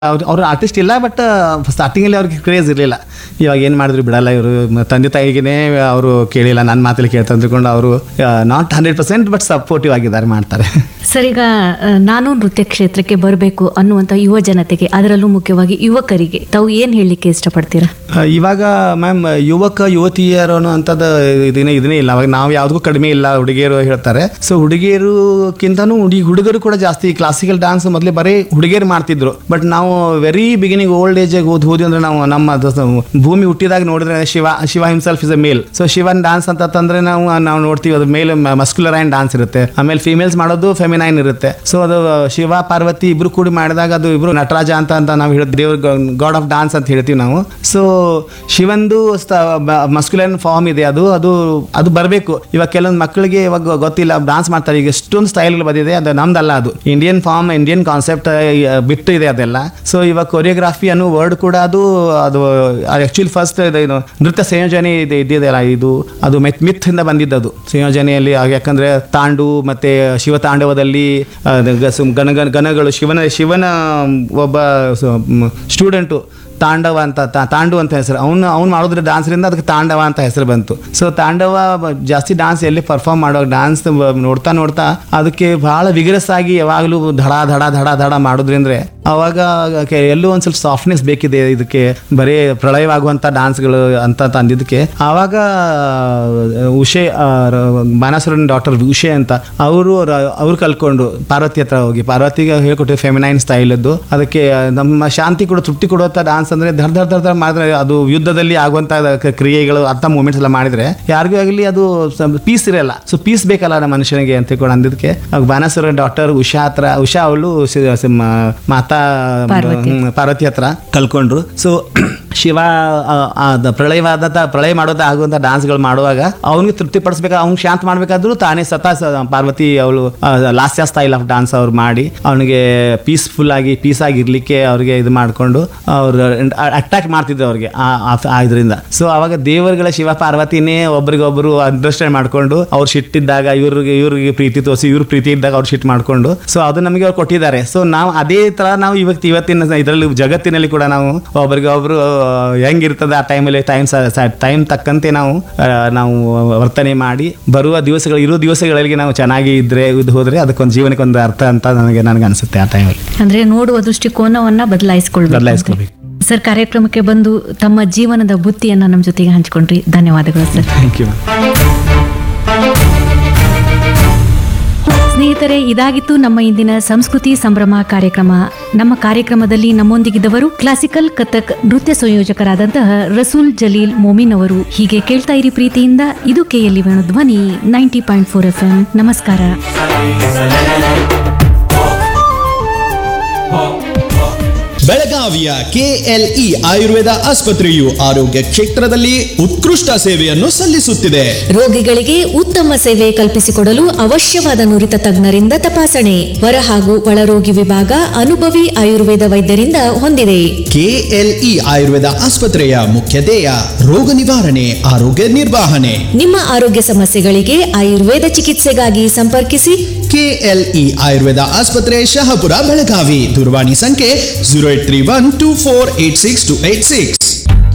ಅವ್ರು ಅವ್ರು ಆರ್ಟಿಸ್ಟ್ ಇಲ್ಲ ಬಟ್ ಸ್ಟಾರ್ಟಿಂಗಲ್ಲಿ ಅವ್ರಿಗೆ ಕ್ರೇಜ್ ಇರಲಿಲ್ಲ ಇವಾಗ ಏನು ಮಾಡಿದ್ರು ಬಿಡಲ್ಲ ಇವರು ತಂದೆ ತಾಯಿಗೆ ಅವರು ಕೇಳಿಲ್ಲ ನನ್ನ ಮಾತಲ್ಲಿ ಕೇಳ್ತಾ ಅಂದ್ಕೊಂಡು ಅವರು not hundred percent but supportive ಆಗಿದ್ದಾರೆ ಮಾಡ್ತಾರೆ ಸರ್ ಈಗ ಆ, ನಾನು ನೃತ್ಯ ಕ್ಷೇತ್ರಕ್ಕೆ ಬರಬೇಕು ಅನ್ನುವಂಥ ಯುವ ಜನತೆಗೆ ಅದರಲ್ಲೂ ಮುಖ್ಯವಾಗಿ ಯುವಕರಿಗೆ ತಾವು ಏನು ಹೇಳಲಿಕ್ಕೆ ಇಷ್ಟಪಡ್ತೀರಾ ಆ, ಇವಾಗ ಮ್ಯಾಮ್ ಯುವಕ ಯುವತಿಯರು ಅನ್ನೋಂಥದ್ದು ಇದನ್ನೇ ಇದನ್ನೇ ಇಲ್ಲ ಅವಾಗ ನಾವು ಯಾವುದಕ್ಕೂ ಕಡಿಮೆ ಇಲ್ಲ ಹುಡುಗಿಯರು ಹೇಳ್ತಾರೆ ಸೊ ಹುಡುಗಿಯರುಕ್ಕಿಂತನೂ ಹುಡುಗಿ ಹುಡುಗರು ಕೂಡ ಜಾಸ್ತಿ ಕ್ಲಾಸಿಕಲ್ ಡಾನ್ಸ್ ಮೊದಲೇ ಬರೀ ಹುಡುಗಿಯರು ಮಾಡ್ತಿದ್ರು ಬಟ್ ನಾವು ವೆರಿ ಬಿಗಿನಿಂಗ್ ಓಲ್ಡ್ ಏಜ್ ಓದ್ ಹೋದ್ವಿ ಅಂದ್ರೆ ನಾವು ನಮ್ಮ ದ- ಭೂಮಿ ಹುಟ್ಟಿದಾಗ ನೋಡಿದ್ರೆ Shiva Shiva himself is a male so ಶಿವನ್ ಡಾನ್ಸ್ ಅಂತಂದ್ರೆ ನಾವು ನಾವು ನೋಡ್ತೀವಿ ಅದು ಮೇಲ್ ಮಸ್ಕ್ಯುಲರ್ ಆ್ಯಂಡ್ ಡಾನ್ಸ್ ಇರುತ್ತೆ ಆಮೇಲೆ ಫಿಮೇಲ್ಸ್ ಮಾಡೋದು ಫೆಮಿನೈನ್ ಇರುತ್ತೆ ಸೊ ಅದು ಶಿವ ಪಾರ್ವತಿ ಇಬ್ರು ಕೂಡಿ ಮಾಡಿದಾಗ ಅದು ಇಬ್ರು ನಟರಾಜ ಅಂತ ಅಂತ ನಾವು ಹೇಳ್ತೀವಿ ದೇವ್ರ ಗಾಡ್ ಆಫ್ ಡಾನ್ಸ್ ಅಂತ ಹೇಳ್ತೀವಿ ನಾವು ಸೊ ಶಿವಂದು ಮಸ್ಕ್ಯುಲರ್ ಫಾರ್ಮ್ ಇದೆ ಅದು ಅದು ಅದು ಬರಬೇಕು ಇವಾಗ ಕೆಲವೊಂದು ಮಕ್ಕಳಿಗೆ ಇವಾಗ ಗೊತ್ತಿಲ್ಲ ಡಾನ್ಸ್ ಮಾಡ್ತಾರೆ ಈಗ ಎಷ್ಟೊಂದು ಸ್ಟೈಲ್ಗಳು ಬಂದಿದೆ ಅದು ನಮ್ದಲ್ಲ ಅದು ಇಂಡಿಯನ್ ಫಾರ್ಮ್ ಇಂಡಿಯನ್ ಕಾನ್ಸೆಪ್ಟ್ ಬಿಟ್ಟು ಇದೆ ಅದೆಲ್ಲ ಸೊ ಇವಾಗ ಕೊರಿಯೋಗ್ರಾಫಿ ಅನ್ನೋ ವರ್ಡ್ ಕೂಡ ಅದು ಅದು ಆಕ್ಚುಲಿ ಫಸ್ಟ್ ಇದು ನೃತ್ಯ ಸಂಯೋಜನೆ ಇದೆ ಇದೆಯಲ್ಲ ಇದು ಅದು ಮೆತ್ ಮಿತ್ ಇಂದ ಬಂದಿದ್ದದು ಸಂಯೋಜನೆಯಲ್ಲಿ ಆಗ ಯಾಕಂದ್ರೆ ತಾಂಡು ಮತ್ತೆ ಶಿವ ತಾಂಡವದಲ್ಲಿ ಆ, ಗ- ಸುಮ್ ಗಣ ಗಣ- ಗಣಗಳು ಶಿವನ ಶಿವನ ಒಬ್ಬ ಸ್ಟೂಡೆಂಟು ತಾಂಡವ ಅಂತ ತಾ- ತಾಂಡು ಅಂತ ಹೆಸರು ಅವ್ನು ಅವ್ನು ಮಾಡೋದ್ರ ಡಾನ್ಸ್ರಿಂದ ಅದಕ್ಕೆ ತಾಂಡವ ಅಂತ ಹೆಸರು ಬಂತು ಸೊ ತಾಂಡವ ಬ- ಜಾಸ್ತಿ ಡಾನ್ಸ್ ಎಲ್ಲಿ ಪರ್ಫಾರ್ಮ್ ಮಾಡೋ ಡಾನ್ಸ್ ನೋಡ್ತಾ ನೋಡ್ತಾ ಅದಕ್ಕೆ ಬಹಳ ವಿಗ್ರಸ್ ಆಗಿ ಯಾವಾಗಲೂ ಧಡ ಧಡ ಧಡ ಧಡ ಮಾಡೋದ್ರಿಂದ ಅವಾಗ ಕೆ- ಎಲ್ಲೂ ಒಂದು ಸ್ವಲ್ಪ ಸಾಫ್ಟ್ನೆಸ್ ಬೇಕಿದೆ ಇದಕ್ಕೆ ಬರೀ ಪ್ರಳಯವಾಗುವಂಥ ಡಾನ್ಸ್ಗಳು ಅಂತ ತಂದಿದ್ದಕ್ಕೆ ಆವಾಗ ಉಷೆ ಬಾನಾಸುರನ್ ಡಾಕ್ಟರ್ ಉಷೆ ಅಂತ ಅವರು ಅವ್ರು ಕಲ್ಕೊಂಡು ಪಾರ್ವತಿ ಹತ್ರ ಹೋಗಿ ಪಾರ್ವತಿಗೆ ಹೇಳ್ಕೊಟ್ಟು ಫೆಮಿನೈನ್ ಸ್ಟೈಲದ್ದು ಅದಕ್ಕೆ ನಮ್ಮ ಶಾಂತಿ ಕೂಡ ತೃಪ್ತಿ ಕೊಡುವಂಥ ಡಾನ್ಸ್ ಅಂದ್ರೆ ಧರ್ ಧರ್ ಧರ್ ಧರ್ ಮಾಡಿದ್ರೆ ಅದು ಯುದ್ಧದಲ್ಲಿ ಆಗುವಂಥ ಕ- ಕ್ರಿಯೆಗಳು ಅಂಥ ಮೂಮೆಂಟ್ಸ್ ಎಲ್ಲ ಮಾಡಿದ್ರೆ ಯಾರಿಗೂ ಆಗಲಿ ಅದು ಪೀಸ್ ಇರಲ್ಲ ಸೊ ಪೀಸ್ ಬೇಕಲ್ಲ ನಮ್ಮ ಮನುಷ್ಯನಿಗೆ ಅಂತ ತಿಳ್ಕೊಂಡು ಅಂದಿದ್ದಕ್ಕೆ ಅವಾಗ ಬಾನಾಸುರ ಡಾಕ್ಟರ್ ಉಷಾ ಹತ್ರ ಉಷಾ ಅವಳು ಸಿ- ಸಿ- ಮ- ಮಾತಾ ಪಾರ್ವತಿ. ಹ್ಮ್, ಪಾರ್ವತಿ ಹತ್ರ ಕಲ್ಕೊಂಡ್ರು ಸೊ ಶಿವ ಆ, ಆ, ದ- ಪ್ರಳಯವಾದ ಪ್ರಳಯ ಮಾಡೋದ ಆಗುವಂತ ಡಾನ್ಸ್ಗಳು ಮಾಡುವಾಗ ಅವನಿಗೆ ತೃಪ್ತಿ ಪಡಿಸ್ಬೇಕು ಅವ್ನು ಶಾಂತ ಮಾಡ್ಬೇಕಾದ್ರೂ ತಾನೇ ಸತಾ ಸ- ಪಾರ್ವತಿ ಅವಳು ಲಾಸ್ಯ ಸ್ಟೈಲ್ ಆಫ್ ಡಾನ್ಸ್ ಅವ್ರು ಮಾಡಿ ಅವನಿಗೆ ಪೀಸ್ಫುಲ್ ಆಗಿ ಪೀಸ್ ಆಗಿರ್ಲಿಕ್ಕೆ ಅವ್ರಿಗೆ ಇದು ಮಾಡಿಕೊಂಡು ಅವ್ರು ಅಟ್ಯಾಕ್ ಮಾಡ್ತಿದ್ರು ಅವ್ರಿಗೆ ಆ- ಆ- ಆ ಇದರಿಂದ ಸೊ ಅವಾಗ ದೇವರುಗಳ ಶಿವ ಪಾರ್ವತಿನೇ ಒಬ್ರಿಗೊಬ್ರು ಅಂಡರ್ಸ್ಟ್ಯಾಂಡ್ ಮಾಡ್ಕೊಂಡು ಅವ್ರು ಸಿಟ್ಟಿದ್ದಾಗ ಇವ್ರಿಗೆ ಇವ್ರಿಗೆ ಪ್ರೀತಿ ತೋರಿಸಿ ಇವ್ರ ಪ್ರೀತಿ ಇದ್ದಾಗ ಅವ್ರು ಸಿಟ್ಟು ಮಾಡ್ಕೊಂಡು ಸೊ ಅದು ನಮಗೆ ಅವ್ರು ಕೊಟ್ಟಿದ್ದಾರೆ ಸೊ ನಾವು ಅದೇ ತರ ನಾವು ಇವತ್ತು ಇವತ್ತಿನ ಇದರಲ್ಲಿ ಜಗತ್ತಿನಲ್ಲಿ ಕೂಡ ನಾವು ಒಬ್ರಿಗೆ ಒಬ್ರು ಹೆಂಗಿರ್ತದೆ ಆ ಟೈಮಲ್ಲಿ ಟೈಮ್ ಟೈಮ್ ತಕ್ಕಂತೆ ನಾವು ಆ, ನಾವು ವರ್ತನೆ ಮಾಡಿ ಬರುವ ದಿವಸಗಳು ಇರೋ ದಿವಸಗಳಲ್ಲಿ ನಾವು ಚೆನ್ನಾಗಿ ಇದ್ರೆ ಇದು ಹೋದ್ರೆ ಅದಕ್ಕೊಂದು ಜೀವನಕ್ಕೆ ಒಂದು ಅರ್ಥ ಅಂತ ನನಗೆ ನನಗೆ ಅನಿಸುತ್ತೆ ಆ ಟೈಮಲ್ಲಿ ಅಂದ್ರೆ ನೋಡುವ ದೃಷ್ಟಿಕೋನವನ್ನ ಬದಲಾಯಿಸಿಕೊಳ್ಬೇಕು ಬದಲಾಯಿಸ್ಕೋಬೇಕು ಸರ್ ಕಾರ್ಯಕ್ರಮಕ್ಕೆ ಬಂದು ತಮ್ಮ ಜೀವನದ ಬುತ್ತಿಯನ್ನ ನಮ್ಮ ಜೊತೆಗೆ ಹಂಚಿಕೊಂಡ್ರಿ ಧನ್ಯವಾದಗಳು ಸರ್ ಥ್ಯಾಂಕ್ ಯು ಸ್ನೇಹಿತರೆ ಇದಾಗಿತ್ತು ನಮ್ಮ ಇಂದಿನ ಸಂಸ್ಕೃತಿ ಸಂಭ್ರಮ ಕಾರ್ಯಕ್ರಮ ನಮ್ಮ ಕಾರ್ಯಕ್ರಮದಲ್ಲಿ ನಮ್ಮೊಂದಿಗಿದ್ದವರು ಕ್ಲಾಸಿಕಲ್ ಕಥಕ್ ನೃತ್ಯ ಸಂಯೋಜಕರಾದಂತಹ ರಸೂಲ್ ಜಲೀಲ್ ಮೊಮಿನ್ ಅವರು ಹೀಗೆ ಕೇಳ್ತಾ ಇರಿ ಪ್ರೀತಿಯಿಂದ ಇದು K L E Venu Dhwani ninety point four F M ನಮಸ್ಕಾರ ಬೆಳಗಾವಿಯ ಕೆಎಲ್ಇ ಆಯುರ್ವೇದ ಆಸ್ಪತ್ರೆಯು ಆರೋಗ್ಯ ಕ್ಷೇತ್ರದಲ್ಲಿ ಉತ್ಕೃಷ್ಟ ಸೇವೆಯನ್ನು ಸಲ್ಲಿಸುತ್ತಿದೆ ರೋಗಿಗಳಿಗೆ ಉತ್ತಮ ಸೇವೆ ಕಲ್ಪಿಸಿಕೊಡಲು ಅವಶ್ಯವಾದ ನುರಿತ ತಜ್ಞರಿಂದ ತಪಾಸಣೆ ಹೊರ ಹಾಗೂ ಒಳರೋಗಿ ವಿಭಾಗ ಅನುಭವಿ ಆಯುರ್ವೇದ ವೈದ್ಯರಿಂದ ಹೊಂದಿದೆ ಕೆಎಲ್ಇ ಆಯುರ್ವೇದ ಆಸ್ಪತ್ರೆಯ ಮುಖ್ಯ ಧ್ಯೇಯ ರೋಗ ನಿವಾರಣೆ ಆರೋಗ್ಯ ನಿರ್ವಹಣೆ ನಿಮ್ಮ ಆರೋಗ್ಯ ಸಮಸ್ಯೆಗಳಿಗೆ ಆಯುರ್ವೇದ ಚಿಕಿತ್ಸೆಗಾಗಿ ಸಂಪರ್ಕಿಸಿ ಕೆಎಲ್ಇ ಆಯುರ್ವೇದ ಆಸ್ಪತ್ರೆ ಶಹಾಪುರ ಬೆಳಗಾವಿ ದೂರವಾಣಿ ಸಂಖ್ಯೆ zero eight three one two four eight six two eight six